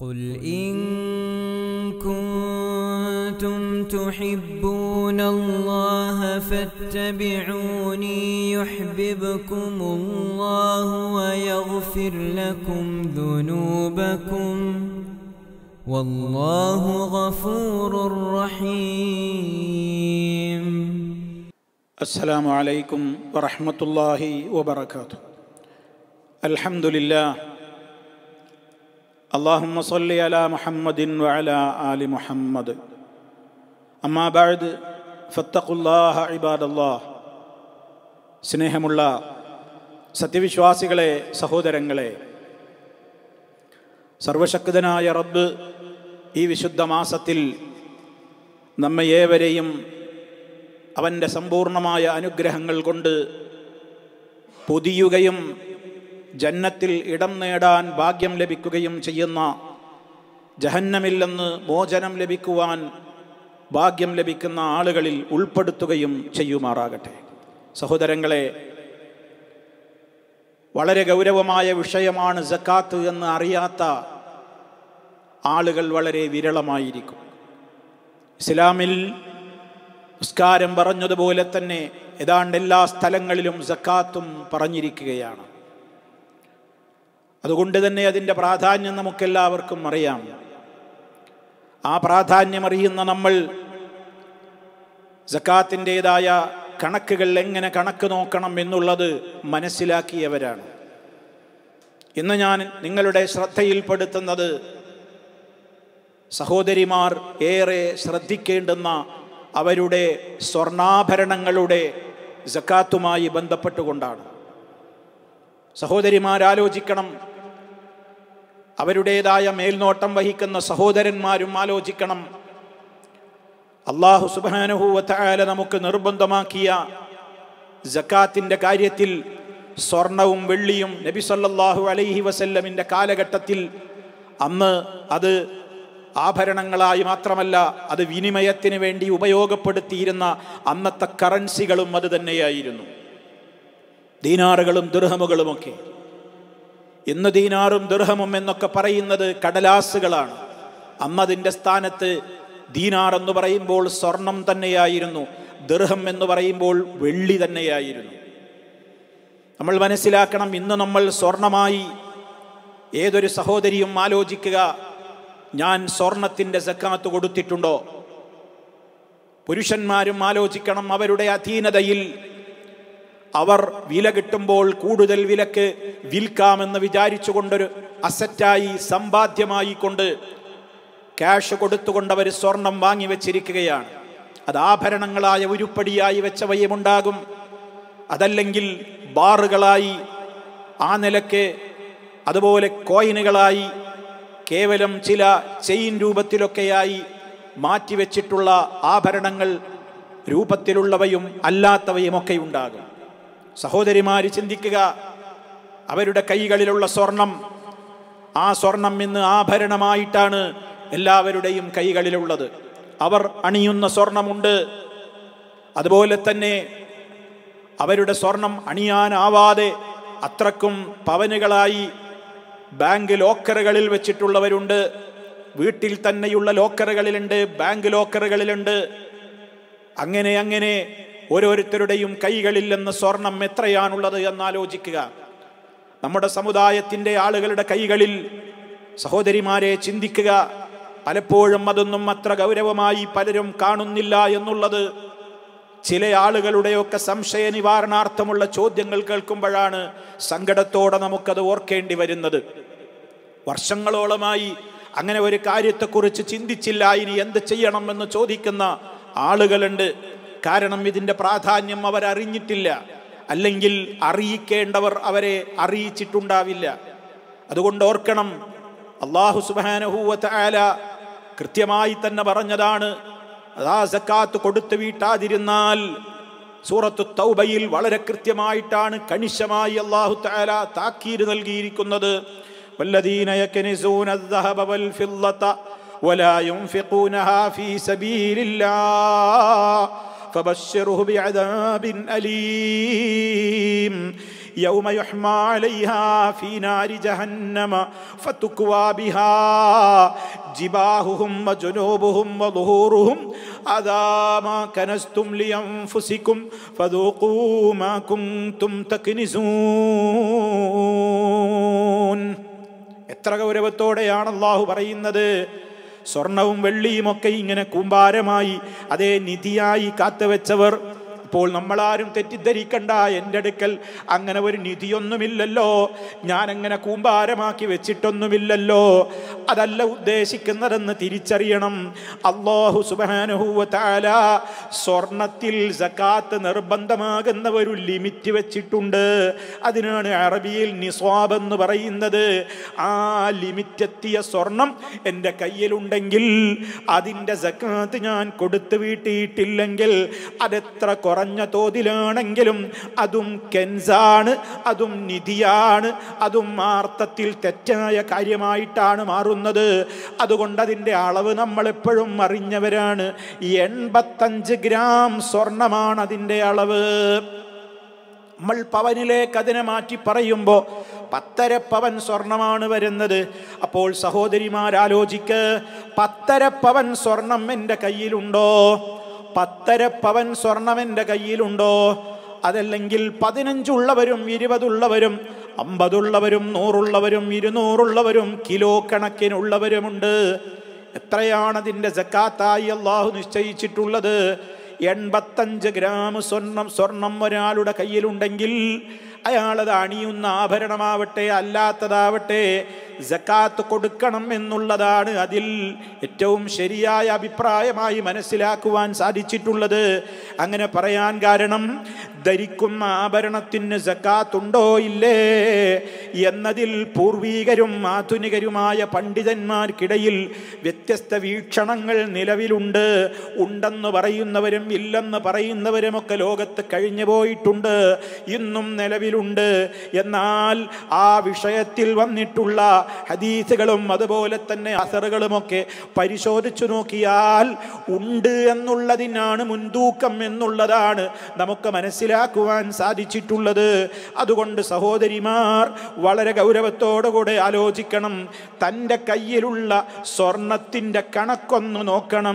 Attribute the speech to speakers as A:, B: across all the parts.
A: قل إن كنتم تحبون الله فاتبعوني يحببكم الله ويغفر لكم ذنوبكم والله غفور رحيم
B: السلام عليكم ورحمة الله وبركاته الحمد لله اللهم صل على محمد وعلى آل محمد أما بعد فاتقوا الله عباد الله സ്നേഹമുള്ള സത്യവിശ്വാസികളെ സഹോദരങ്ങളെ സർവശക്തനായ റബ്ബ് ഈ വിശുദ്ധ മാസത്തിൽ നമ്മെ ഏവരെയും അവൻ്റെ സമ്പൂർണമായ അനുഗ്രഹങ്ങൾ കൊണ്ട് പൊതിയുകയും ജന്നത്തിൽ ഇടം നേടാൻ ഭാഗ്യം ലഭിക്കുകയും ചെയ്യുന്ന ജഹന്നമിൽ നിന്ന് മോചനം ലഭിക്കുവാൻ ഭാഗ്യം ലഭിക്കുന്ന ആളുകളിൽ ഉൾപ്പെടുത്തുകയും ചെയ്യുമാറാകട്ടെ സഹോദരങ്ങളെ വളരെ ഗൗരവമായ വിഷയമാണ് ജക്കാത്ത് എന്ന് അറിയാത്ത ആളുകൾ വളരെ വിരളമായിരിക്കും ഇസ്ലാമിൽ നിസ്കാരം പറഞ്ഞതുപോലെ തന്നെ ഏതാണ്ട് എല്ലാ സ്ഥലങ്ങളിലും സക്കാത്തും പറഞ്ഞിരിക്കുകയാണ് അതുകൊണ്ട് തന്നെ അതിൻ്റെ പ്രാധാന്യം നമുക്കെല്ലാവർക്കും അറിയാം ആ പ്രാധാന്യം അറിയുന്ന നമ്മൾ സക്കാത്തിൻ്റെതായ കണക്കുകൾ എങ്ങനെ കണക്ക് നോക്കണം എന്നുള്ളത് മനസ്സിലാക്കിയവരാണ് ഇന്ന് ഞാൻ നിങ്ങളുടെ ശ്രദ്ധയിൽപ്പെടുത്തുന്നത് സഹോദരിമാർ ഏറെ ശ്രദ്ധിക്കേണ്ടുന്ന അവരുടെ സ്വർണാഭരണങ്ങളുടെ ജക്കാത്തുമായി ബന്ധപ്പെട്ടുകൊണ്ടാണ് സഹോദരിമാരാലോചിക്കണം അവരുടേതായ മേൽനോട്ടം വഹിക്കുന്ന സഹോദരന്മാരും ആലോചിക്കണം അള്ളാഹു സുബാനുഭൂവത്തായാല നമുക്ക് നിർബന്ധമാക്കിയ ജക്കാത്തിൻ്റെ കാര്യത്തിൽ സ്വർണവും വെള്ളിയും നബി സല്ലാഹു അലൈഹി വസല്ലമിൻ്റെ കാലഘട്ടത്തിൽ അന്ന് അത് ആഭരണങ്ങളായി മാത്രമല്ല അത് വിനിമയത്തിന് വേണ്ടി ഉപയോഗപ്പെടുത്തിയിരുന്ന അന്നത്തെ കറൻസികളും അത് തന്നെയായിരുന്നു ദീനാറുകളും ദുർഹമുകളുമൊക്കെ ഇന്ന് ദീനാറും ദുർഹമും എന്നൊക്കെ പറയുന്നത് കടലാസുകളാണ് അന്നതിൻ്റെ സ്ഥാനത്ത് ദീനാർ എന്ന് പറയുമ്പോൾ സ്വർണം തന്നെയായിരുന്നു ദർഹം എന്ന് പറയുമ്പോൾ വെള്ളി തന്നെയായിരുന്നു നമ്മൾ മനസ്സിലാക്കണം ഇന്ന് നമ്മൾ സ്വർണമായി ഏതൊരു സഹോദരിയും ആലോചിക്കുക ഞാൻ സ്വർണത്തിൻ്റെ സക്കാത്ത് കൊടുത്തിട്ടുണ്ടോ പുരുഷന്മാരും ആലോചിക്കണം അവരുടെ അധീനതയിൽ അവർ വില കിട്ടുമ്പോൾ കൂടുതൽ വിലക്ക് വിൽക്കാമെന്ന് വിചാരിച്ചുകൊണ്ടൊരു അസറ്റായി സമ്പാദ്യമായി കൊണ്ട് ക്യാഷ് കൊടുത്തുകൊണ്ട് അവർ സ്വർണം വാങ്ങി വെച്ചിരിക്കുകയാണ് അത് ആഭരണങ്ങളായ ഉരുപ്പടിയായി വെച്ചവയുമുണ്ടാകും അതല്ലെങ്കിൽ ബാറുകളായി ആ നിലക്ക് അതുപോലെ കോയിനുകളായി കേവലം ചില ചെയിൻ രൂപത്തിലൊക്കെയായി മാറ്റിവെച്ചിട്ടുള്ള ആഭരണങ്ങൾ രൂപത്തിലുള്ളവയും അല്ലാത്തവയുമൊക്കെ ഉണ്ടാകും സഹോദരിമാര് ചിന്തിക്കുക അവരുടെ കൈകളിലുള്ള സ്വർണം ആ സ്വർണം ഇന്ന് ആഭരണമായിട്ടാണ് എല്ലാവരുടെയും കൈകളിലുള്ളത് അവർ അണിയുന്ന സ്വർണമുണ്ട് അതുപോലെ തന്നെ അവരുടെ സ്വർണം അണിയാനാവാതെ അത്രക്കും പവനുകളായി ബാങ്ക് ലോക്കറുകളിൽ വെച്ചിട്ടുള്ളവരുണ്ട് വീട്ടിൽ തന്നെയുള്ള ലോക്കറുകളിലുണ്ട് ബാങ്ക് ലോക്കറുകളിലുണ്ട് അങ്ങനെ അങ്ങനെ ഓരോരുത്തരുടെയും കൈകളിൽ നിന്ന് സ്വർണം എത്രയാണുള്ളത് എന്നാലോചിക്കുക നമ്മുടെ സമുദായത്തിൻ്റെ ആളുകളുടെ കൈകളിൽ സഹോദരിമാരെ ചിന്തിക്കുക പലപ്പോഴും അതൊന്നും അത്ര ഗൗരവമായി പലരും കാണുന്നില്ല എന്നുള്ളത് ചില ആളുകളുടെയൊക്കെ സംശയ നിവാരണാർത്ഥമുള്ള ചോദ്യങ്ങൾ കേൾക്കുമ്പോഴാണ് സങ്കടത്തോടെ നമുക്കത് ഓർക്കേണ്ടി വരുന്നത് വർഷങ്ങളോളമായി അങ്ങനെ ഒരു കാര്യത്തെക്കുറിച്ച് ചിന്തിച്ചില്ല ഇനി എന്ത് ചെയ്യണം എന്ന് ചോദിക്കുന്ന ആളുകളുണ്ട് കാരണം ഇതിൻ്റെ പ്രാധാന്യം അവരറിഞ്ഞിട്ടില്ല അല്ലെങ്കിൽ അറിയിക്കേണ്ടവർ അവരെ അറിയിച്ചിട്ടുണ്ടാവില്ല അതുകൊണ്ട് ഓർക്കണം അള്ളാഹു സുബാനഹൂവത്ത ആല കൃത്യമായി തന്നെ പറഞ്ഞതാണ് അതാ സക്കാത്ത് കൊടുത്തു വീട്ടാതിരുന്നാൽ സൂറത്തു തൗബയിൽ വളരെ കൃത്യമായിട്ടാണ് കണിശമായി അള്ളാഹു താല താക്കീര് നൽകിയിരിക്കുന്നത് والذين يكنزون الذهب والفضة ولا ينفقونها في سبيل الله فبشره بعذاب أليم يوم يحمى عليها في نار جهنم فتكوى بها جباههم وجنوبهم وظهورهم هذا ما كنزتم لأنفسكم فذوقوا ما كنتم تكنزون എത്ര ഗൗരവത്തോടെയാണ് അള്ളാഹു പറയുന്നത് സ്വർണവും വെള്ളിയും ഒക്കെ ഇങ്ങനെ കൂമ്പാരമായി അതേ നിധിയായി കാത്തുവെച്ചവർ ഇപ്പോൾ നമ്മളാരും തെറ്റിദ്ധരിക്കണ്ട എൻ്റെ അടുക്കൽ അങ്ങനെ ഒരു നിധിയൊന്നുമില്ലല്ലോ ഞാൻ അങ്ങനെ കൂമ്പാരമാക്കി വെച്ചിട്ടൊന്നുമില്ലല്ലോ അതല്ല ഉദ്ദേശിക്കുന്നതെന്ന് തിരിച്ചറിയണം അള്ളാഹു സുബാനുഹൂവ താല സ്വർണത്തിൽ സക്കാത്ത് നിർബന്ധമാകുന്ന ഒരു ലിമിറ്റ് വെച്ചിട്ടുണ്ട് അതിനാണ് അറബിയിൽ നിസ്വാബ് എന്ന് പറയുന്നത് ആ ലിമിറ്റ് എത്തിയ സ്വർണം എൻ്റെ കയ്യിലുണ്ടെങ്കിൽ അതിൻ്റെ സക്കാത്ത് ഞാൻ കൊടുത്തു വീട്ടിയിട്ടില്ലെങ്കിൽ അതെത്ര കുറഞ്ഞ തോതിലാണെങ്കിലും അതും കെൻസാണ് അതും നിധിയാണ് അതും ആർത്ഥത്തിൽ തെറ്റായ കാര്യമായിട്ടാണ് മാറുന്നത് അതുകൊണ്ട് അതിൻ്റെ അളവ് നമ്മൾ എപ്പോഴും അറിഞ്ഞവരാണ് എൺപത്തഞ്ച് ഗ്രാം സ്വർണമാണ് അതിൻ്റെ അളവ് നമ്മൾ പവനിലേക്ക് അതിനെ മാറ്റി പറയുമ്പോൾ പത്തര പവൻ സ്വർണമാണ് വരുന്നത് അപ്പോൾ സഹോദരിമാരാലോചിക്ക് പത്തര പവൻ സ്വർണം എൻ്റെ കയ്യിലുണ്ടോ പത്തര പവൻ സ്വർണം എൻ്റെ കയ്യിലുണ്ടോ അതല്ലെങ്കിൽ പതിനഞ്ചുള്ളവരും ഇരുപതുള്ളവരും അമ്പതുള്ളവരും നൂറുള്ളവരും ഇരുന്നൂറുള്ളവരും കിലോ കണക്കിനുള്ളവരുമുണ്ട് എത്രയാണ് അതിൻ്റെ ജക്കാത്തായി അള്ളാഹു നിശ്ചയിച്ചിട്ടുള്ളത് എൺപത്തഞ്ച് ഗ്രാം സ്വർണം സ്വർണം ഒരാളുടെ കയ്യിലുണ്ടെങ്കിൽ അയാളത് അണിയുന്ന ആഭരണമാവട്ടെ അല്ലാത്തതാവട്ടെ ജക്കാത്ത് കൊടുക്കണം എന്നുള്ളതാണ് അതിൽ ഏറ്റവും ശരിയായ അഭിപ്രായമായി മനസ്സിലാക്കുവാൻ സാധിച്ചിട്ടുള്ളത് അങ്ങനെ പറയാൻ കാരണം ധരിക്കുന്ന ആഭരണത്തിന് ജക്കാത്തുണ്ടോ ഇല്ലേ എന്നതിൽ പൂർവീകരും ആധുനികരുമായ പണ്ഡിതന്മാർക്കിടയിൽ വ്യത്യസ്ത വീക്ഷണങ്ങൾ നിലവിലുണ്ട് ഉണ്ടെന്ന് പറയുന്നവരും ഇല്ലെന്ന് പറയുന്നവരുമൊക്കെ ലോകത്ത് കഴിഞ്ഞു പോയിട്ടുണ്ട് ഇന്നും നിലവിലുണ്ട് എന്നാൽ ആ വിഷയത്തിൽ വന്നിട്ടുള്ള ഹദീസുകളും അതുപോലെ തന്നെ അസറുകളുമൊക്കെ പരിശോധിച്ചു നോക്കിയാൽ ഉണ്ട് എന്നുള്ളതിനാണ് മുൻതൂക്കം എന്നുള്ളതാണ് നമുക്ക് മനസ്സിലാക്കുവാൻ സാധിച്ചിട്ടുള്ളത് അതുകൊണ്ട് സഹോദരിമാർ വളരെ ഗൗരവത്തോടുകൂടെ ആലോചിക്കണം തൻ്റെ കയ്യിലുള്ള സ്വർണത്തിൻ്റെ കണക്കൊന്ന് നോക്കണം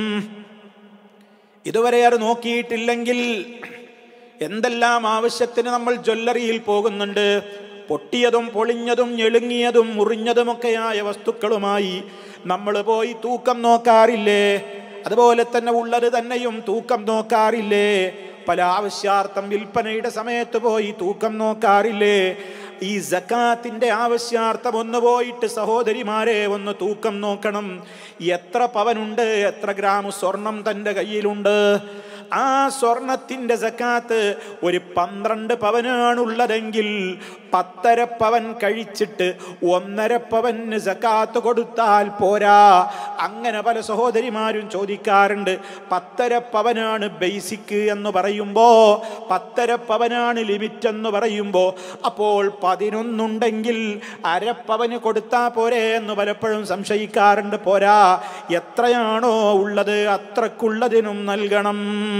B: ഇതുവരെ അത് നോക്കിയിട്ടില്ലെങ്കിൽ എന്തെല്ലാം ആവശ്യത്തിന് നമ്മൾ ജ്വല്ലറിയിൽ പോകുന്നുണ്ട് പൊട്ടിയതും പൊളിഞ്ഞതും ഞെളുങ്ങിയതും മുറിഞ്ഞതുമൊക്കെയായ വസ്തുക്കളുമായി നമ്മൾ പോയി തൂക്കം നോക്കാറില്ലേ അതുപോലെ തന്നെ ഉള്ളത് തന്നെയും തൂക്കം നോക്കാറില്ലേ പല ആവശ്യാർത്ഥം വിൽപ്പനയുടെ സമയത്ത് പോയി തൂക്കം നോക്കാറില്ലേ ഈ ജക്കാത്തിന്റെ ആവശ്യാർത്ഥം ഒന്ന് പോയിട്ട് സഹോദരിമാരെ ഒന്ന് തൂക്കം നോക്കണം എത്ര പവനുണ്ട് എത്ര ഗ്രാം സ്വർണം തൻ്റെ കയ്യിലുണ്ട് ആ സ്വർണത്തിന്റെ സക്കാത്ത് ഒരു പന്ത്രണ്ട് പവനാണുള്ളതെങ്കിൽ പത്തര പവൻ കഴിച്ചിട്ട് ഒന്നര പവന് സക്കാത്ത് കൊടുത്താൽ പോരാ അങ്ങനെ പല സഹോദരിമാരും ചോദിക്കാറുണ്ട് പത്തര പവനാണ് ബേസിക് എന്ന് പറയുമ്പോ പത്തര പവനാണ് ലിമിറ്റ് എന്ന് പറയുമ്പോ അപ്പോൾ പതിനൊന്നുണ്ടെങ്കിൽ അരപ്പവന് കൊടുത്താൽ പോരെ എന്ന് പലപ്പോഴും സംശയിക്കാറുണ്ട് പോരാ എത്രയാണോ ഉള്ളത് അത്രക്കുള്ളതിനും നൽകണം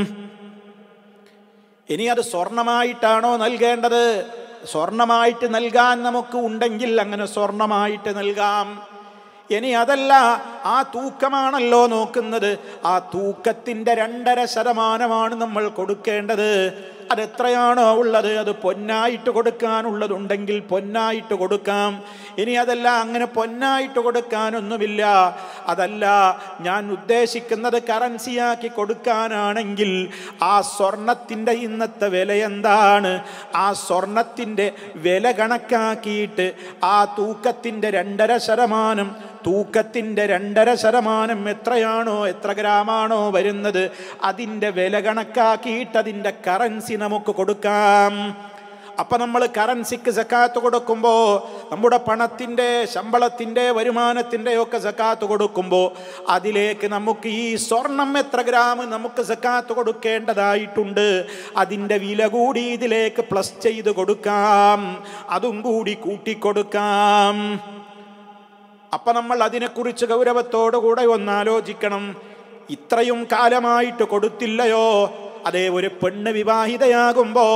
B: ഇനി അത് സ്വർണമായിട്ടാണോ നൽകേണ്ടത് സ്വർണമായിട്ട് നൽകാൻ നമുക്ക് ഉണ്ടെങ്കിൽ അങ്ങനെ സ്വർണമായിട്ട് നൽകാം ഇനി അതല്ല ആ തൂക്കമാണല്ലോ നോക്കുന്നത് ആ തൂക്കത്തിന്റെ രണ്ടര ശതമാനമാണ് നമ്മൾ കൊടുക്കേണ്ടത് അതെത്രയാണോ ഉള്ളത് അത് പൊന്നായിട്ട് കൊടുക്കാനുള്ളതുണ്ടെങ്കിൽ പൊന്നായിട്ട് കൊടുക്കാം ഇനി അതല്ല അങ്ങനെ പൊന്നായിട്ട് കൊടുക്കാനൊന്നുമില്ല അതല്ല ഞാൻ ഉദ്ദേശിക്കുന്നത് കറൻസിയാക്കി കൊടുക്കാനാണെങ്കിൽ ആ സ്വർണത്തിൻ്റെ ഇന്നത്തെ വില എന്താണ് ആ സ്വർണത്തിൻ്റെ വില കണക്കാക്കിയിട്ട് ആ തൂക്കത്തിൻ്റെ രണ്ടര ശതമാനം തൂക്കത്തിൻ്റെ രണ്ടര ശതമാനം എത്രയാണോ എത്ര ഗ്രാമാണോ വരുന്നത് അതിൻ്റെ വില കണക്കാക്കിയിട്ട് അതിൻ്റെ കറൻസി നമുക്ക് കൊടുക്കാം അപ്പൊ നമ്മൾ കറൻസിക്ക് സക്കാത്ത് കൊടുക്കുമ്പോൾ നമ്മുടെ പണത്തിൻ്റെ ശമ്പളത്തിൻ്റെ വരുമാനത്തിൻ്റെ ഒക്കെ സക്കാത്ത് കൊടുക്കുമ്പോൾ അതിലേക്ക് നമുക്ക് ഈ സ്വർണം എത്ര ഗ്രാം നമുക്ക് സക്കാത്ത് കൊടുക്കേണ്ടതായിട്ടുണ്ട് അതിൻ്റെ വില കൂടി ഇതിലേക്ക് പ്ലസ് ചെയ്ത് കൊടുക്കാം അതും കൂടി കൂട്ടിക്കൊടുക്കാം അപ്പൊ നമ്മൾ അതിനെക്കുറിച്ച് ഗൗരവത്തോടുകൂടെ ഒന്ന് ആലോചിക്കണം ഇത്രയും കാലമായിട്ട് കൊടുത്തില്ലയോ അതേ ഒരു പെണ്ണ് വിവാഹിതയാകുമ്പോ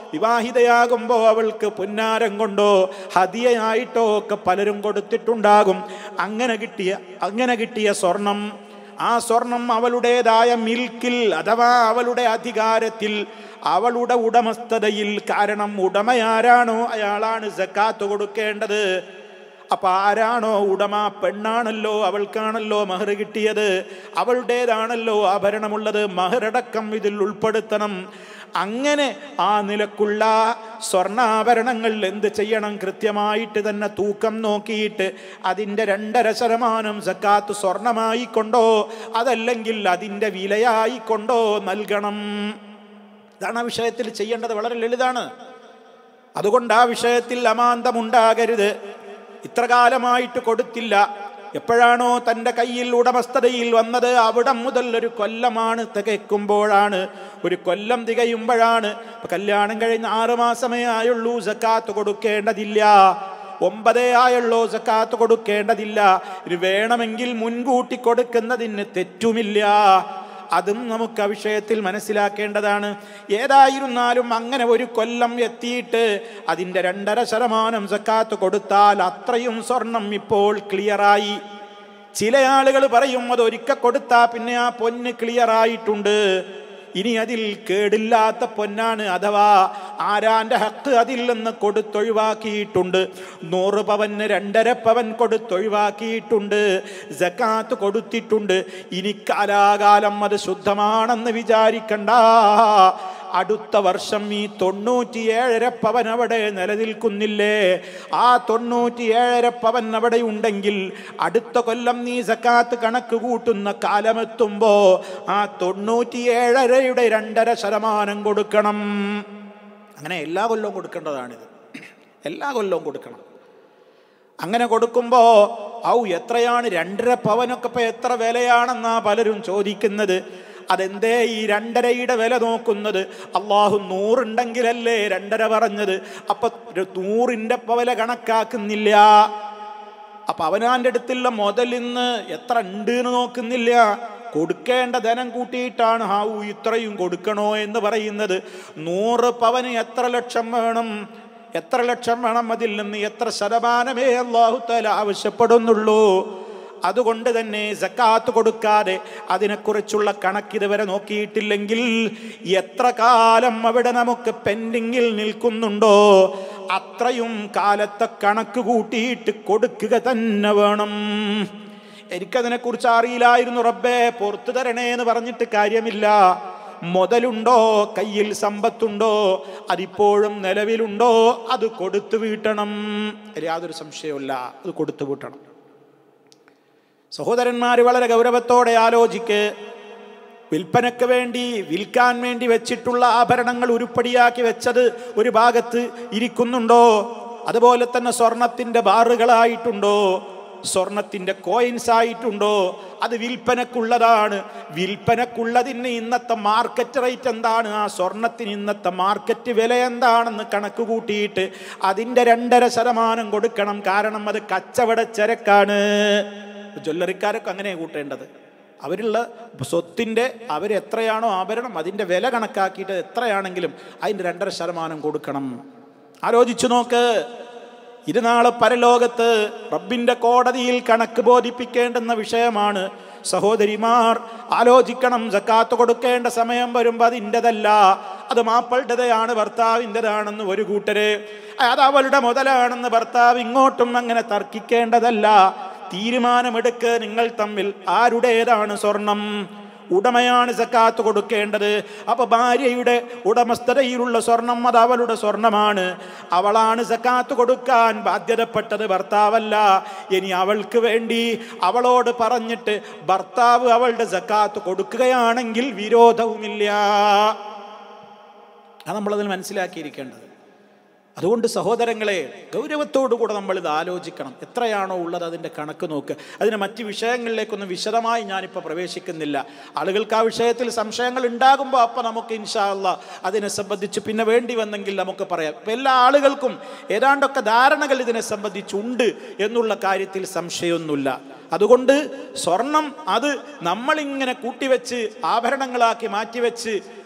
B: വിവാഹിതയാകുമ്പോൾ അവൾക്ക് പുന്നാരം കൊണ്ടോ ഹതിയായിട്ടോ ഒക്കെ പലരും കൊടുത്തിട്ടുണ്ടാകും അങ്ങനെ കിട്ടിയ അങ്ങനെ കിട്ടിയ സ്വർണം ആ സ്വർണം അവളുടേതായ മിൽക്കിൽ അഥവാ അവളുടെ അധികാരത്തിൽ അവളുടെ ഉടമസ്ഥതയിൽ കാരണം ഉടമയാരാണോ അയാളാണ് സക്കാത്ത് കൊടുക്കേണ്ടത് അപ്പൊ ആരാണോ ഉടമ പെണ്ണാണല്ലോ അവൾക്കാണല്ലോ മഹർ കിട്ടിയത് അവളുടേതാണല്ലോ ആഭരണമുള്ളത് മഹറടക്കം ഇതിൽ ഉൾപ്പെടുത്തണം അങ്ങനെ ആ നിലക്കുള്ള സ്വർണ്ണാഭരണങ്ങൾ എന്ത് ചെയ്യണം കൃത്യമായിട്ട് തന്നെ തൂക്കം നോക്കിയിട്ട് അതിൻ്റെ രണ്ടര ശതമാനം സക്കാത്ത് സ്വർണമായിക്കൊണ്ടോ അതല്ലെങ്കിൽ അതിൻ്റെ വിലയായിക്കൊണ്ടോ നൽകണം ഇതാണ് ആ വിഷയത്തിൽ ചെയ്യേണ്ടത് വളരെ ലളിതാണ് അതുകൊണ്ട് ആ വിഷയത്തിൽ അമാന്തമുണ്ടാകരുത് ഇത്ര കാലമായിട്ട് കൊടുത്തില്ല എപ്പോഴാണോ തൻ്റെ കയ്യിൽ ഉടമസ്ഥതയിൽ വന്നത് അവിടം മുതൽ ഒരു കൊല്ലമാണ് തികയ്ക്കുമ്പോഴാണ് ഒരു കൊല്ലം തികയുമ്പോഴാണ് ഇപ്പൊ കല്യാണം കഴിഞ്ഞ് ആറു മാസമേ ആയുള്ളൂ സക്കാത്ത് കൊടുക്കേണ്ടതില്ല ഒമ്പതേ ആയുള്ളൂ സക്കാത്ത് കൊടുക്കേണ്ടതില്ല ഇത് വേണമെങ്കിൽ മുൻകൂട്ടി കൊടുക്കുന്നതിന് തെറ്റുമില്ല അതും നമുക്ക് ആ വിഷയത്തിൽ മനസ്സിലാക്കേണ്ടതാണ് ഏതായിരുന്നാലും അങ്ങനെ ഒരു കൊല്ലം എത്തിയിട്ട് അതിൻ്റെ രണ്ടര ശതമാനം സക്കാത്ത് കൊടുത്താൽ അത്രയും സ്വർണം ഇപ്പോൾ ക്ലിയറായി ചില ആളുകൾ പറയും അത് ഒരിക്കൽ കൊടുത്താൽ പിന്നെ ആ പൊന്ന് ക്ലിയറായിട്ടുണ്ട് ഇനി അതിൽ കേടില്ലാത്ത പൊന്നാണ് അഥവാ ആരാന്റെ ഹക്ക് അതിൽ നിന്ന് കൊടുത്തൊഴിവാക്കിയിട്ടുണ്ട് നൂറ് പവന് രണ്ടര പവൻ കൊടുത്തൊഴിവാക്കിയിട്ടുണ്ട് ജക്കാത്ത് കൊടുത്തിട്ടുണ്ട് ഇനി കാലാകാലം അത് ശുദ്ധമാണെന്ന് വിചാരിക്കണ്ട അടുത്ത വർഷം ഈ തൊണ്ണൂറ്റിയേഴര പവൻ അവിടെ നിലനിൽക്കുന്നില്ലേ ആ തൊണ്ണൂറ്റിയേഴര പവൻ അവിടെ ഉണ്ടെങ്കിൽ അടുത്ത കൊല്ലം നീ സക്കാത്ത് കണക്ക് കൂട്ടുന്ന കാലമെത്തുമ്പോ ആ തൊണ്ണൂറ്റിയേഴരയുടെ രണ്ടര ശതമാനം കൊടുക്കണം അങ്ങനെ എല്ലാ കൊല്ലവും കൊടുക്കേണ്ടതാണിത് എല്ലാ കൊല്ലവും കൊടുക്കണം അങ്ങനെ കൊടുക്കുമ്പോൾ ഔ എത്രയാണ് രണ്ടര പവനൊക്കെ ഇപ്പം എത്ര വിലയാണെന്നാ പലരും ചോദിക്കുന്നത് അതെന്തേ ഈ രണ്ടരയുടെ വില നോക്കുന്നത് അള്ളാഹു നൂറുണ്ടെങ്കിലല്ലേ രണ്ടര പറഞ്ഞത് അപ്പൊ നൂറിൻ്റെ വില കണക്കാക്കുന്നില്ല അപ്പൊ അവനാന്റെ അടുത്തുള്ള മുതലിന്ന് എത്ര ഉണ്ട് എന്ന് നോക്കുന്നില്ല കൊടുക്കേണ്ട ധനം കൂട്ടിയിട്ടാണ് ഹാവു ഇത്രയും കൊടുക്കണോ എന്ന് പറയുന്നത് നൂറ് പവന് എത്ര ലക്ഷം വേണം എത്ര ലക്ഷം വേണം അതിൽ നിന്ന് എത്ര ശതമാനമേ അള്ളാഹുത്താല ആവശ്യപ്പെടുന്നുള്ളൂ അതുകൊണ്ട് തന്നെ സക്കാത്ത് കൊടുക്കാതെ അതിനെക്കുറിച്ചുള്ള കണക്കിതുവരെ നോക്കിയിട്ടില്ലെങ്കിൽ എത്ര കാലം അവിടെ നമുക്ക് പെൻഡിങ്ങിൽ നിൽക്കുന്നുണ്ടോ അത്രയും കാലത്തെ കണക്ക് കൂട്ടിയിട്ട് കൊടുക്കുക തന്നെ വേണം എനിക്കതിനെക്കുറിച്ച് അറിയില്ലായിരുന്നു റബ്ബേ പുറത്തു തരണേ എന്ന് പറഞ്ഞിട്ട് കാര്യമില്ല മുതലുണ്ടോ കയ്യിൽ സമ്പത്തുണ്ടോ അതിപ്പോഴും നിലവിലുണ്ടോ അത് കൊടുത്തു വീട്ടണം യാതൊരു സംശയവുമില്ല അത് കൊടുത്തു വീട്ടണം സഹോദരന്മാർ വളരെ ഗൗരവത്തോടെ ആലോചിക്ക് വിൽപ്പനയ്ക്ക് വേണ്ടി വിൽക്കാൻ വേണ്ടി വെച്ചിട്ടുള്ള ആഭരണങ്ങൾ ഉരുപ്പടിയാക്കി വെച്ചത് ഒരു ഭാഗത്ത് ഇരിക്കുന്നുണ്ടോ അതുപോലെ തന്നെ സ്വർണത്തിൻ്റെ ബാറുകളായിട്ടുണ്ടോ സ്വർണത്തിൻ്റെ കോയിൻസ് ആയിട്ടുണ്ടോ അത് വിൽപ്പനക്കുള്ളതാണ് വിൽപ്പനക്കുള്ളതിന് ഇന്നത്തെ മാർക്കറ്റ് റേറ്റ് എന്താണ് ആ സ്വർണത്തിന് ഇന്നത്തെ മാർക്കറ്റ് വില എന്താണെന്ന് കണക്ക് കൂട്ടിയിട്ട് അതിൻ്റെ രണ്ടര ശതമാനം കൊടുക്കണം കാരണം അത് കച്ചവട ചരക്കാണ് ജ്വല്ലറിക്കാരൊക്കെ അങ്ങനെ കൂട്ടേണ്ടത് അവരുള്ള സ്വത്തിൻ്റെ അവരെത്രയാണോ ആഭരണം അതിൻ്റെ വില കണക്കാക്കിയിട്ട് എത്രയാണെങ്കിലും അതിൻ്റെ രണ്ടര ശതമാനം കൊടുക്കണം ആലോചിച്ചു നോക്ക് ഇരുനാള് പരലോകത്ത് റബ്ബിന്റെ കോടതിയിൽ കണക്ക് ബോധിപ്പിക്കേണ്ടുന്ന വിഷയമാണ് സഹോദരിമാർ ആലോചിക്കണം സക്കാത്ത് കൊടുക്കേണ്ട സമയം വരുമ്പോൾ അതിൻ്റെതല്ല അത് മാപ്പളുടേതാണ് ഭർത്താവിൻ്റെതാണെന്ന് ഒരു കൂട്ടര് അത് അവളുടെ മുതലാണെന്ന് ഭർത്താവ് ഇങ്ങോട്ടും അങ്ങനെ തർക്കിക്കേണ്ടതല്ല തീരുമാനമെടുക്ക് നിങ്ങൾ തമ്മിൽ ആരുടേതാണ് സ്വർണം ഉടമയാണ് സക്കാത്ത് കൊടുക്കേണ്ടത് അപ്പൊ ഭാര്യയുടെ ഉടമസ്ഥതയിലുള്ള സ്വർണം അത് അവളുടെ സ്വർണമാണ് അവളാണ് സക്കാത്ത് കൊടുക്കാൻ ബാധ്യതപ്പെട്ടത് ഭർത്താവല്ല ഇനി അവൾക്ക് വേണ്ടി അവളോട് പറഞ്ഞിട്ട് ഭർത്താവ് അവളുടെ സക്കാത്ത് കൊടുക്കുകയാണെങ്കിൽ വിരോധവുമില്ല അത് നമ്മളതിൽ മനസ്സിലാക്കിയിരിക്കേണ്ടത് അതുകൊണ്ട് സഹോദരങ്ങളെ ഗൗരവത്തോടുകൂടെ നമ്മൾ ഇത് ആലോചിക്കണം എത്രയാണോ ഉള്ളത് അതിൻ്റെ കണക്ക് നോക്ക് അതിന് മറ്റ് വിഷയങ്ങളിലേക്കൊന്നും വിശദമായി ഞാനിപ്പോൾ പ്രവേശിക്കുന്നില്ല ആളുകൾക്ക് ആ വിഷയത്തിൽ സംശയങ്ങൾ ഉണ്ടാകുമ്പോൾ അപ്പം നമുക്ക് ഇൻഷാല്ല അതിനെ സംബന്ധിച്ച് പിന്നെ വേണ്ടി വന്നെങ്കിൽ നമുക്ക് പറയാം ഇപ്പം എല്ലാ ആളുകൾക്കും ഏതാണ്ടൊക്കെ ധാരണകൾ ഇതിനെ സംബന്ധിച്ചുണ്ട് എന്നുള്ള കാര്യത്തിൽ സംശയമൊന്നുമില്ല അതുകൊണ്ട് സ്വർണം അത് നമ്മളിങ്ങനെ കൂട്ടിവെച്ച് ആഭരണങ്ങളാക്കി മാറ്റിവെച്ച്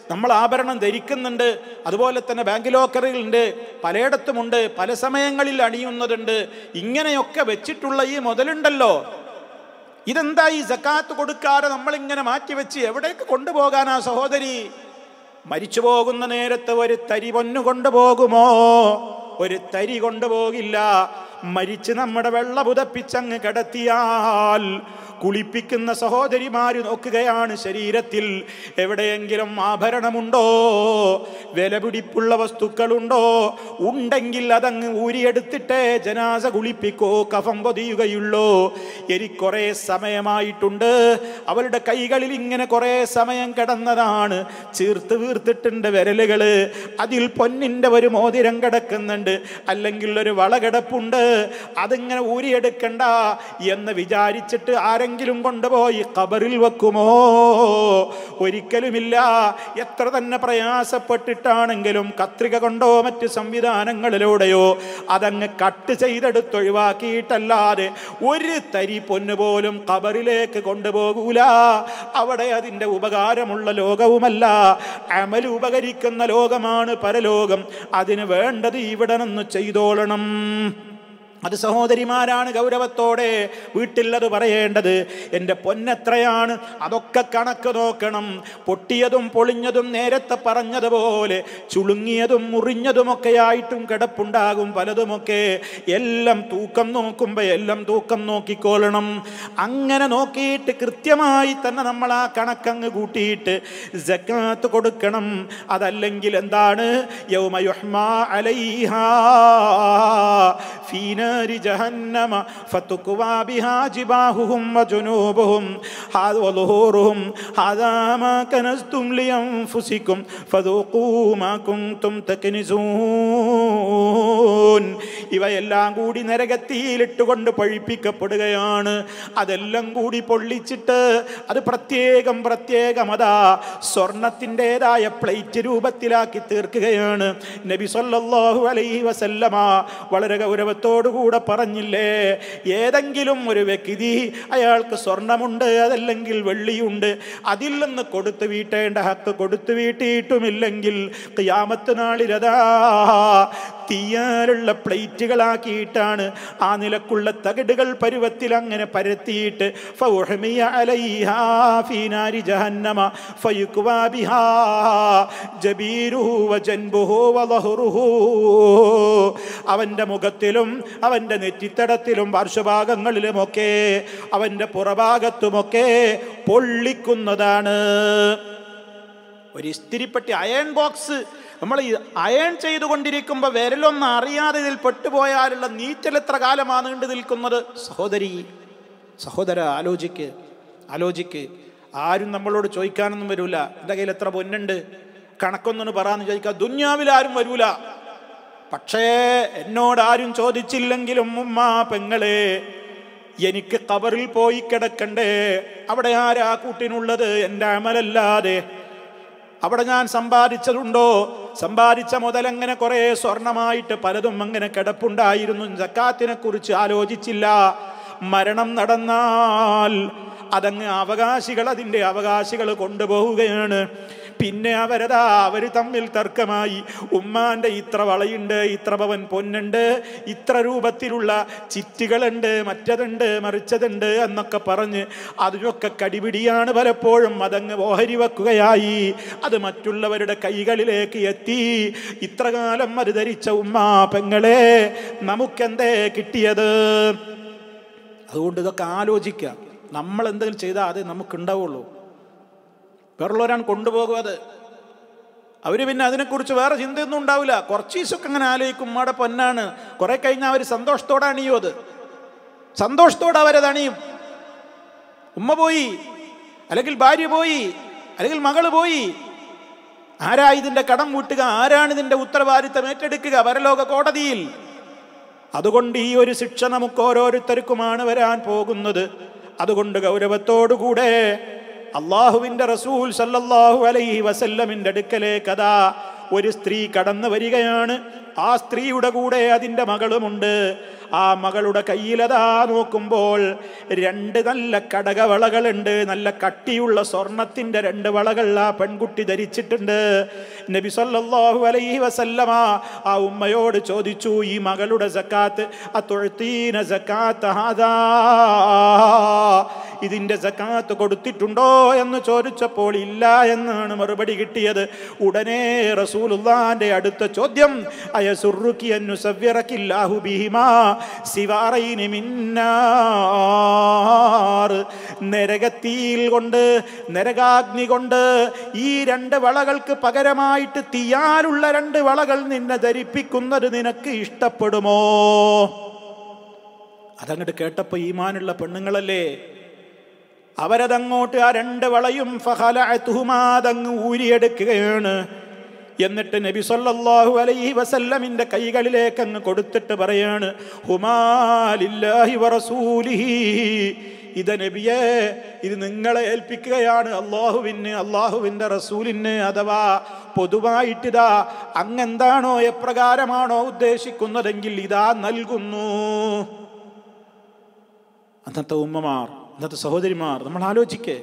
B: നമ്മൾ ആഭരണം ധരിക്കുന്നുണ്ട് അതുപോലെ തന്നെ ബാങ്ക് ലോക്കറുകളുണ്ട് പലയിടത്തുമുണ്ട് പല സമയങ്ങളിൽ അണിയുന്നതുണ്ട് ഇങ്ങനെയൊക്കെ വെച്ചിട്ടുള്ള ഈ മുതലുണ്ടല്ലോ ഇതെന്താ ഈ സക്കാത്ത് കൊടുക്കാതെ നമ്മളിങ്ങനെ മാറ്റിവെച്ച് എവിടേക്ക് കൊണ്ടുപോകാനാ സഹോദരി മരിച്ചു പോകുന്ന നേരത്ത് ഒരു തരി പൊന്നു കൊണ്ടുപോകുമോ ഒരു തരി കൊണ്ടുപോകില്ല മരിച്ച് നമ്മുടെ വെള്ള പുതപ്പിച്ചങ്ങ് കിടത്തിയാൽ കുളിപ്പിക്കുന്ന സഹോദരിമാര് നോക്കുകയാണ് ശരീരത്തിൽ എവിടെയെങ്കിലും ആഭരണമുണ്ടോ വിലപിടിപ്പുള്ള വസ്തുക്കളുണ്ടോ ഉണ്ടെങ്കിൽ അതങ്ങ് ഊരിയെടുത്തിട്ടേ ജനാസ കുളിപ്പിക്കോ കഫം പൊതിയുകയുള്ളൂ എനിക്ക് കുറേ സമയമായിട്ടുണ്ട് അവളുടെ കൈകളിൽ ഇങ്ങനെ കുറേ സമയം കിടന്നതാണ് ചീർത്ത് വീർത്തിട്ടുണ്ട് വിരലുകള് അതിൽ പൊന്നിൻ്റെ ഒരു മോതിരം കിടക്കുന്നുണ്ട് അല്ലെങ്കിൽ ഒരു വള കിടപ്പുണ്ട് അതിങ്ങനെ ഊരിയെടുക്കണ്ട എന്ന് വിചാരിച്ചിട്ട് ആരെങ്കിലും കൊണ്ടുപോയി കബറിൽ വെക്കുമോ ഒരിക്കലുമില്ല എത്ര തന്നെ പ്രയാസപ്പെട്ടിട്ടാണെങ്കിലും കത്രിക കൊണ്ടോ മറ്റ് സംവിധാനങ്ങളിലൂടെയോ അതങ്ങ് കട്ട് ചെയ്തെടുത്ത് ഒഴിവാക്കിയിട്ടല്ലാതെ ഒരു തരി പൊന്ന് പോലും കബറിലേക്ക് കൊണ്ടുപോകൂല അവിടെ അതിൻ്റെ ഉപകാരമുള്ള ലോകവുമല്ല അമൽ ഉപകരിക്കുന്ന ലോകമാണ് പരലോകം അതിന് വേണ്ടത് ഇവിടെ നിന്ന് ചെയ്തോളണം അത് സഹോദരിമാരാണ് ഗൗരവത്തോടെ വീട്ടിൽ അത് പറയേണ്ടത് എൻ്റെ പൊന്നെത്രയാണ് അതൊക്കെ കണക്ക് നോക്കണം പൊട്ടിയതും പൊളിഞ്ഞതും നേരത്തെ പറഞ്ഞതുപോലെ ചുളുങ്ങിയതും മുറിഞ്ഞതുമൊക്കെ ആയിട്ടും കിടപ്പുണ്ടാകും പലതുമൊക്കെ എല്ലാം തൂക്കം നോക്കുമ്പോൾ എല്ലാം തൂക്കം നോക്കിക്കോളണം അങ്ങനെ നോക്കിയിട്ട് കൃത്യമായി തന്നെ നമ്മൾ ആ കണക്കങ്ങ് കൂട്ടിയിട്ട് ജക്കാത്ത് കൊടുക്കണം അതല്ലെങ്കിൽ എന്താണ് യൗമയുഹ്മാ അലൈഹാ ഫീന نار جهنم فتكوى بها جباههم وجنوبهم هذا وظهورهم هذا ما كنزتم لأنفسكم فذوقوا ما كنتم تكنزون ഇവയെല്ലാം കൂടി നരകത്തിയിലിട്ടുകൊണ്ട് പഴിപ്പിക്കപ്പെടുകയാണ് അതെല്ലാം കൂടി പൊള്ളിച്ചിട്ട് അത് പ്രത്യേകം പ്രത്യേകം അതാ സ്വർണത്തിൻ്റെതായ പ്ലേറ്റ് രൂപത്തിലാക്കി തീർക്കുകയാണ് നബി സല്ലല്ലാഹു അലൈഹി വസല്ലമ വളരെ ഗൗരവത്തോടു കൂടെ പറഞ്ഞില്ലേ ഏതെങ്കിലും ഒരു വ്യക്തി അയാൾക്ക് സ്വർണമുണ്ട് അതല്ലെങ്കിൽ വെള്ളിയുണ്ട് അതിൽ നിന്ന് കൊടുത്തു വീട്ടേണ്ട ഹക്ക് കൊടുത്തു വീട്ടിയിട്ടുമില്ലെങ്കിൽ ഖിയാമത്ത് നാളിലതാ തീയാലുള്ള പ്ലേറ്റുകളാക്കിയിട്ടാണ് ആ നിലക്കുള്ള തകിടുകൾ പരുവത്തിൽ അങ്ങനെ പരത്തിയിട്ട് ഫൗഹമിയ അലൈഹാ ഫീ നാരി ജഹന്നമ ഫയുക്വാ ബിഹാ ജബീരുഹു വജൻബുഹു വളഹ്റുഹു അവൻ്റെ മുഖത്തിലും അവൻ്റെ നെറ്റിത്തടത്തിലും പാർശ്വഭാഗങ്ങളിലുമൊക്കെ അവൻ്റെ പുറഭാഗത്തുമൊക്കെ പൊള്ളിക്കുന്നതാണ് ഒരു ഇസ്തിരിപ്പെട്ടി അയൺ ബോക്സ് നമ്മൾ ഈ അയൺ ചെയ്തുകൊണ്ടിരിക്കുമ്പോൾ വിരലൊന്നും അറിയാതെ ഇതിൽ പെട്ടുപോയാലുള്ള നീറ്റൽ എത്ര കാലമാണ് നീണ്ടു നിൽക്കുന്നത് സഹോദരി സഹോദര ആലോചിക്ക് ആലോചിക്ക് ആരും നമ്മളോട് ചോദിക്കാനൊന്നും വരൂല എൻ്റെ കയ്യിൽ എത്ര പൊന്നുണ്ട് കണക്കൊന്നു പറയാന്ന് ചോദിക്കാം ദുന്യാവിൽ ആരും വരൂല പക്ഷേ എന്നോട് ആരും ചോദിച്ചില്ലെങ്കിലും ഉമ്മ പെങ്ങളെ എനിക്ക് കബറിൽ പോയി കിടക്കണ്ടേ അവിടെ ആരാ കൂട്ടിനുള്ളത് എൻ്റെ അമലല്ലാതെ അവിടെ ഞാൻ സമ്പാദിച്ചതുണ്ടോ സമ്പാദിച്ച മുതൽ അങ്ങനെ കുറെ സ്വർണമായിട്ട് പലതും അങ്ങനെ കിടപ്പുണ്ടായിരുന്നു ജക്കാത്തിനെ കുറിച്ച് ആലോചിച്ചില്ല മരണം നടന്നാൽ അതങ്ങ് അവകാശികൾ അതിൻ്റെ അവകാശികൾ കൊണ്ടുപോവുകയാണ് പിന്നെ അവരതാ അവർ തമ്മിൽ തർക്കമായി ഉമ്മാന്റെ ഇത്ര വളയുണ്ട് ഇത്ര പവൻ പൊന്നുണ്ട് ഇത്ര രൂപത്തിലുള്ള ചിറ്റുകളുണ്ട് മറ്റതുണ്ട് മറിച്ചതുണ്ട് എന്നൊക്കെ പറഞ്ഞ് അതിനൊക്കെ കടിപിടിയാണ് പലപ്പോഴും അതങ്ങ് ഓഹരി വെക്കുകയായി അത് മറ്റുള്ളവരുടെ കൈകളിലേക്ക് എത്തി ഇത്ര കാലം അത് ധരിച്ച ഉമ്മാ പെങ്ങളെ നമുക്കെന്തേ കിട്ടിയത് അതുകൊണ്ട് ഇതൊക്കെ ആലോചിക്കാം നമ്മൾ എന്തെങ്കിലും ചെയ്താൽ അത് നമുക്കുണ്ടാവുള്ളൂ വേറുള്ളവരാണ് കൊണ്ടുപോകും അത് അവർ പിന്നെ അതിനെക്കുറിച്ച് വേറെ ചിന്തയൊന്നും ഉണ്ടാവില്ല കുറച്ച് ദിവസമൊക്കെ അങ്ങനെ ആലോചിക്കും ഉമ്മയുടെ പൊന്നാണ് കുറെ കഴിഞ്ഞാൽ അവർ സന്തോഷത്തോടെ അണിയും അത് സന്തോഷത്തോടെ അവരത് അണിയും ഉമ്മ പോയി അല്ലെങ്കിൽ ഭാര്യ പോയി അല്ലെങ്കിൽ മകള് പോയി ആരാ ഇതിന്റെ കടം വീട്ടുക ആരാണ് ഇതിന്റെ ഉത്തരവാദിത്തം ഏറ്റെടുക്കുക പരലോക കോടതിയിൽ അതുകൊണ്ട് ഈ ഒരു ശിക്ഷ നമുക്ക് ഓരോരുത്തർക്കുമാണ് വരാൻ പോകുന്നത് അതുകൊണ്ട് ഗൗരവത്തോടുകൂടെ അള്ളാഹുവിന്റെ റസൂൽ സല്ലല്ലാഹു അലൈഹി വസല്ലമിന്റെ അടുക്കലേക്ക് അതാ ഒരു സ്ത്രീ കടന്നു വരികയാണ് ആ സ്ത്രീയുടെ കൂടെ അതിൻ്റെ മകളുമുണ്ട് ആ മകളുടെ കയ്യിലതാ നോക്കുമ്പോൾ രണ്ട് നല്ല കടകവളകളുണ്ട് നല്ല കട്ടിയുള്ള സ്വർണത്തിന്റെ രണ്ട് വളകൾ ആ പെൺകുട്ടി ധരിച്ചിട്ടുണ്ട് നബി സല്ലല്ലാഹു അലൈഹി വസല്ലമ ആ ഉമ്മയോട് ചോദിച്ചു ഈ മകളുടെ സക്കാത്ത് അതൊഴുത്തീന സക്കാത്ത് ഹാദാ ഇതിന്റെ സക്കാത്ത് കൊടുത്തിട്ടുണ്ടോ എന്ന് ചോദിച്ചപ്പോൾ ഇല്ല എന്നാണ് മറുപടി കിട്ടിയത് ഉടനെ റസൂലുള്ളാന്റെ അടുത്ത ചോദ്യം അയസുറുക്കി അന്നുസവ്യറക്കില്ലാഹു ബിഹിമാ സിവാറൈനി മിന്നാർ നരകത്തീയിൽ കൊണ്ട് നരകാഗ്നി കൊണ്ട് ഈ രണ്ട് വളകൾക്ക് പകരമായിട്ട് തീയാലുള്ള രണ്ട് വളകൾ നിന്നെ ധരിപ്പിക്കുന്നത് നിനക്ക് ഇഷ്ടപ്പെടുമോ അതങ്ങോട്ട് കേട്ടപ്പോ ഈമാനുള്ള പെണ്ണുങ്ങളല്ലേ അവരതങ്ങോട്ട് ആ രണ്ട് വളയും ഫഹലഅതുഹുമാതങ്ങ് ഊരിയെടുക്കുകയാണ് എന്നിട്ട് നബി സല്ലല്ലാഹു അലൈഹി വസല്ലമിന്റെ കൈകളിലേക്ക് അങ്ങ് കൊടുത്തിട്ട് പറയാണ് ഹുമാലില്ലാഹി വറസൂലിഹി ഇത് നബിയെ ഇത് നിങ്ങളെ ഏൽപ്പിക്കുകയാണ് അള്ളാഹുവിന് അള്ളാഹുവിൻ്റെ റസൂലിന് അഥവാ പൊതുവായിട്ടിതാ അങ്ങെന്താണോ എപ്രകാരമാണോ ഉദ്ദേശിക്കുന്നതെങ്കിൽ ഇതാ നൽകുന്നു അന്നത്തെ ഉമ്മമാർ അന്നത്തെ സഹോദരിമാർ നമ്മൾ ആലോചിക്കേ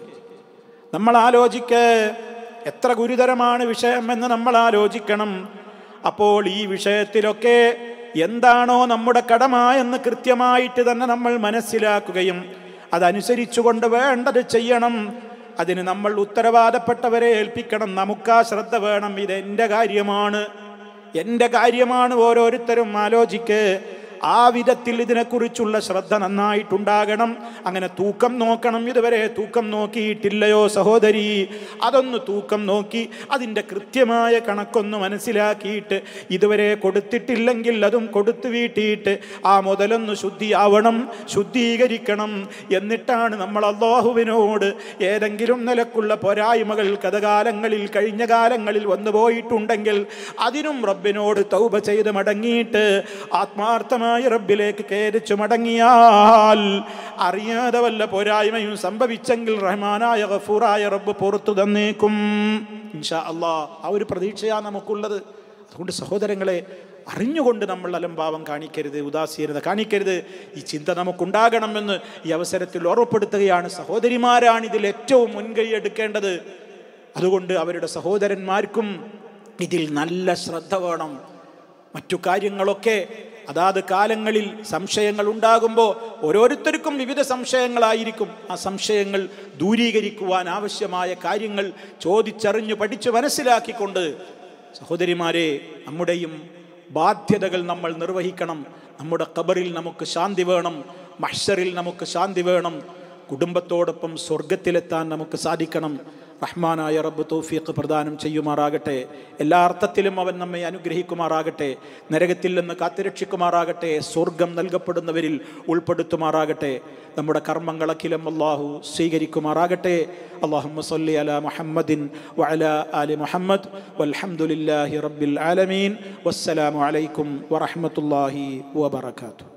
B: നമ്മൾ ആലോചിക്കേ എത്ര ഗുരുതരമാണ് വിഷയം എന്ന് നമ്മൾ ആലോചിക്കണം അപ്പോൾ ഈ വിഷയത്തിലൊക്കെ എന്താണോ നമ്മുടെ കടമ എന്ന് കൃത്യമായിട്ട് തന്നെ നമ്മൾ മനസ്സിലാക്കുകയും അതനുസരിച്ചുകൊണ്ട് വേണ്ടത് ചെയ്യണം അതിന് നമ്മൾ ഉത്തരവാദപ്പെട്ടവരെ ഏൽപ്പിക്കണം നമുക്കാ ശ്രദ്ധ വേണം ഇത് എൻ്റെ കാര്യമാണ് എൻ്റെ കാര്യമാണ് ഓരോരുത്തരും ആലോചിക്ക് ആ വിധത്തിൽ ഇതിനെക്കുറിച്ചുള്ള ശ്രദ്ധ നന്നായിട്ടുണ്ടാകണം അങ്ങനെ തൂക്കം നോക്കണം ഇതുവരെ തൂക്കം നോക്കിയിട്ടില്ലയോ സഹോദരി അതൊന്ന് തൂക്കം നോക്കി അതിൻ്റെ കൃത്യമായ കണക്കൊന്ന് മനസ്സിലാക്കിയിട്ട് ഇതുവരെ കൊടുത്തിട്ടില്ലെങ്കിൽ അതും കൊടുത്തു വീട്ടിയിട്ട് ആ മുതലൊന്ന് ശുദ്ധിയാവണം ശുദ്ധീകരിക്കണം എന്നിട്ടാണ് നമ്മൾ അള്ളാഹുവിനോട് ഏതെങ്കിലും നിലക്കുള്ള പോരായ്മകൾ കഥകാലങ്ങളിൽ കഴിഞ്ഞ കാലങ്ങളിൽ വന്നു പോയിട്ടുണ്ടെങ്കിൽ അതിനും റബ്ബിനോട് തൗബ ചെയ്ത് മടങ്ങിയിട്ട് ആത്മാർത്ഥമായി റബ്ബിലേക്ക് കേരിച്ചു മടങ്ങിയാൽ അറിയാതെ വല്ല പോരായ്മയും സംഭവിച്ചെങ്കിൽ റഹ്മാനായ ഗഫൂറായ റബ്ബ് പുറത്തു തന്നേക്കും ഇൻഷാ അള്ളാ ആ ഒരു പ്രതീക്ഷയാണ് നമുക്കുള്ളത് അതുകൊണ്ട് സഹോദരങ്ങളെ അറിഞ്ഞുകൊണ്ട് നമ്മൾ അലംഭാവം കാണിക്കരുത് ഉദാസീനത കാണിക്കരുത് ഈ ചിന്ത നമുക്കുണ്ടാകണമെന്ന് ഈ അവസരത്തിൽ ഓർമ്മപ്പെടുത്തുകയാണ് സഹോദരിമാരാണ് ഇതിൽ ഏറ്റവും മുൻകൈ എടുക്കേണ്ടത് അതുകൊണ്ട് അവരുടെ സഹോദരന്മാർക്കും ഇതിൽ നല്ല ശ്രദ്ധ വേണം മറ്റു കാര്യങ്ങളൊക്കെ അതാത് കാലങ്ങളിൽ സംശയങ്ങൾ ഉണ്ടാകുമ്പോൾ ഓരോരുത്തർക്കും വിവിധ സംശയങ്ങളായിരിക്കും ആ സംശയങ്ങൾ ദൂരീകരിക്കുവാൻ ആവശ്യമായ കാര്യങ്ങൾ ചോദിച്ചറിഞ്ഞു പഠിച്ചു മനസ്സിലാക്കിക്കൊണ്ട് സഹോദരിമാരെ നമ്മുടെയും ബാധ്യതകൾ നമ്മൾ നിർവഹിക്കണം നമ്മുടെ ഖബറിൽ നമുക്ക് ശാന്തി വേണം മഹ്ഷറിൽ നമുക്ക് ശാന്തി വേണം കുടുംബത്തോടൊപ്പം സ്വർഗത്തിലെത്താൻ നമുക്ക് സാധിക്കണം റഹ്മാനായ റബ്ബ് തൗഫീഖ് പ്രദാനം ചെയ്യുമാറാകട്ടെ എല്ലാ അർത്ഥത്തിലും അവൻ നമ്മെ അനുഗ്രഹിക്കുമാറാകട്ടെ നരകത്തിൽ നിന്ന് കാത്തുരക്ഷിക്കുമാറാകട്ടെ സ്വർഗം നൽകപ്പെടുന്നവരിൽ ഉൾപ്പെടുത്തുമാറാകട്ടെ നമ്മുടെ കർമ്മങ്ങളഖിലും അള്ളാഹു സ്വീകരിക്കുമാറാകട്ടെ അള്ളാഹു സല്ലി അല മുഹമ്മദിൻ വഅല ആലി മുഹമ്മദ് വൽഹംദുലില്ലാഹി റബ്ബിൽ ആലമീൻ വസ്സലാമു അലൈക്കും വറഹ്മത്തുള്ളാഹി വബറകാതുഹു